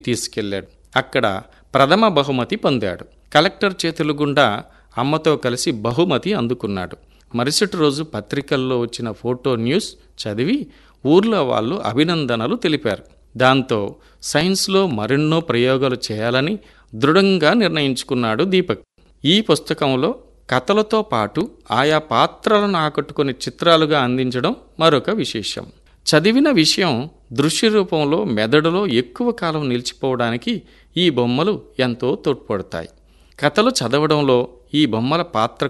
తీసుకెళ్లాడు అక్కడ ప్రథమ బహుమతి పొందాడు కలెక్టర్ చేతుల గుండా అమ్మతో కలిసి బహుమతి అందుకున్నాడు మరుసటి రోజు పత్రికల్లో వచ్చిన ఫోటో న్యూస్ చదివి ఊర్లో వాళ్ళు అభినందనలు తెలిపారు దాంతో సైన్స్లో మరెన్నో ప్రయోగాలు చేయాలని దృఢంగా నిర్ణయించుకున్నాడు దీపక్ ఈ పుస్తకంలో కథలతో పాటు ఆయా పాత్రలను ఆకట్టుకుని చిత్రాలుగా అందించడం మరొక విశేషం చదివిన విషయం దృశ్య రూపంలో మెదడులో ఎక్కువ కాలం నిలిచిపోవడానికి ఈ బొమ్మలు ఎంతో తోడ్పడతాయి కథలు చదవడంలో ఈ బొమ్మల పాత్ర